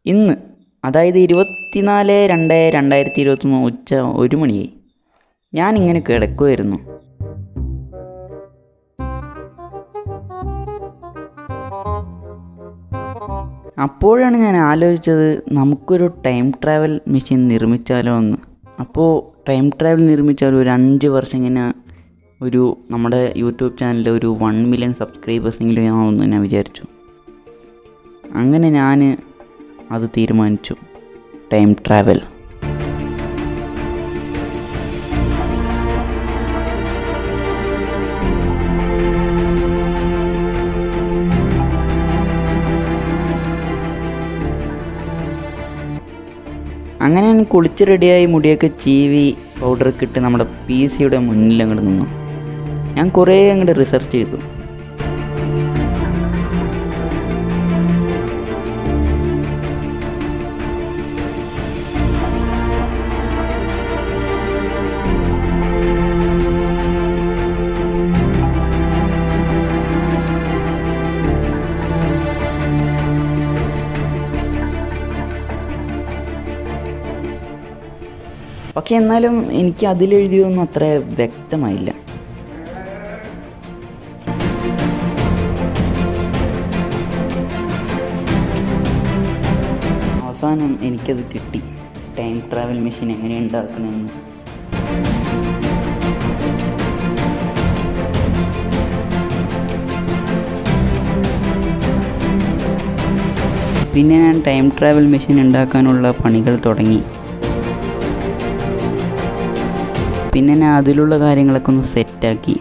ഇന്ന് അതായത് ഇരുപത്തിനാല് രണ്ട് രണ്ടായിരത്തി ഇരുപത്തൊന്ന് ഉച്ച ഒരു മണിയായി ഞാനിങ്ങനെ കിടക്കുമായിരുന്നു അപ്പോഴാണ് ഞാൻ ആലോചിച്ചത് നമുക്കൊരു ടൈം ട്രാവൽ മെഷീൻ നിർമ്മിച്ചാലോ എന്ന് അപ്പോൾ ടൈം ട്രാവൽ നിർമ്മിച്ചാൽ ഒരു അഞ്ച് വർഷം ഇങ്ങനെ ഒരു നമ്മുടെ യൂട്യൂബ് ചാനലിൽ ഒരു വൺ മില്യൺ സബ്സ്ക്രൈബേഴ്സെങ്കിലും ആവുമെന്ന് ഞാൻ വിചാരിച്ചു അങ്ങനെ ഞാൻ അത് തീരുമാനിച്ചു ടൈം ട്രാവൽ അങ്ങനെ ഞാൻ കുളിച്ച് റെഡിയായി മുടിയൊക്കെ ചീവി പൗഡറൊക്കെ ഇട്ട് നമ്മുടെ പി സിയുടെ മുന്നിൽ അങ്ങോട്ട് നിന്നു ഞാൻ കുറേ അങ്ങോട്ട് റിസർച്ച് ചെയ്തു പക്ഷെ എന്നാലും എനിക്ക് അതിലെഴുതിയൊന്നും അത്ര വ്യക്തമായില്ല അവസാനം എനിക്കത് കിട്ടി ടൈം ട്രാവൽ മെഷീൻ എങ്ങനെ ഉണ്ടാക്കണമെന്ന് പിന്നെ ഞാൻ ടൈം ട്രാവൽ മെഷീൻ ഉണ്ടാക്കാനുള്ള പണികൾ തുടങ്ങി പിന്നെ ഞാൻ അതിലുള്ള കാര്യങ്ങളൊക്കെ ഒന്ന് സെറ്റാക്കി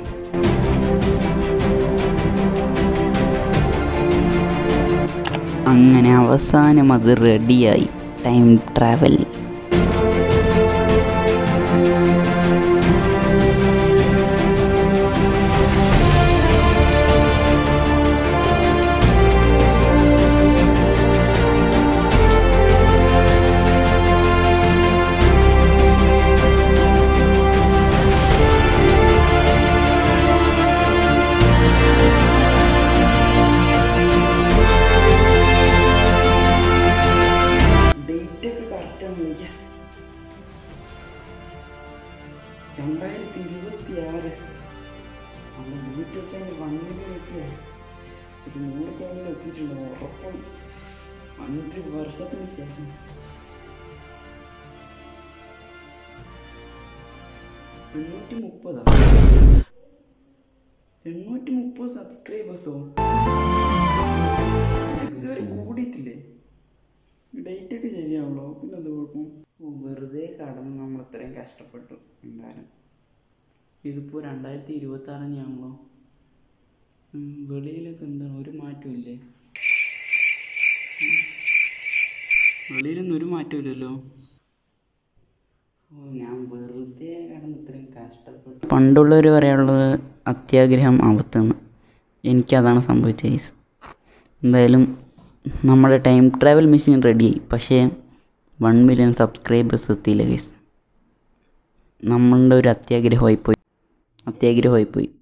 അങ്ങനെ അവസാനം അത് റെഡിയായി ടൈം ട്രാവൽ ഡേറ്റ് ഒക്കെ കറക്റ്റാണ് യെസ് രണ്ടായിരത്തി ഇരുപത്തി ആറ് നമ്മുടെ യൂട്യൂബ് ചാനൽ വണ്ണിന് എത്തിയ ഒരു നൂറ് ചാനൽ എത്തിയിട്ടുണ്ട് ഉറപ്പം അഞ്ച് വർഷത്തിന് ശേഷം എണ്ണൂറ്റി മുപ്പതാ എണ്ണൂറ്റി മുപ്പത് സബ്സ്ക്രൈബേഴ്സോ ഇതുവരെ കൂടിയിട്ടില്ലേ ഡേറ്റ് ഒക്കെ ശരിയാണല്ലോ പിന്നെ എന്താ കുഴപ്പം ഓ വെറുതെ കടന്ന് നമ്മൾ ഇത്രയും കഷ്ടപ്പെട്ടു എന്തായാലും ഇതിപ്പോൾ രണ്ടായിരത്തി ഇരുപത്തി ആറിനാണല്ലോ വെളിയിലൊക്കെ എന്താണ് ഒരു മാറ്റവും ഇല്ലേ ഉം. വെളിയിലൊന്നും ഒരു മാറ്റവും ഇല്ലല്ലോ ഓ ഞാൻ വെറുതെ കടന്ന് ഇത്രയും കഷ്ടപ്പെട്ടു പണ്ടുള്ളവർ പറയാനുള്ളത് അത്യാഗ്രഹം ആപത്താണ് എനിക്കതാണ് സംഭവിച്ചത് guys. എന്തായാലും നമ്മുടെ ടൈം ട്രാവൽ മെഷീൻ റെഡിയായി പക്ഷേ വൺ മില്യൺ സബ്സ്ക്രൈബേഴ്സ് എത്തിയില്ല ഗൈസ് നമ്മളുടെ ഒരു അത്യാഗ്രഹമായി പോയി അത്യാഗ്രഹമായി പോയി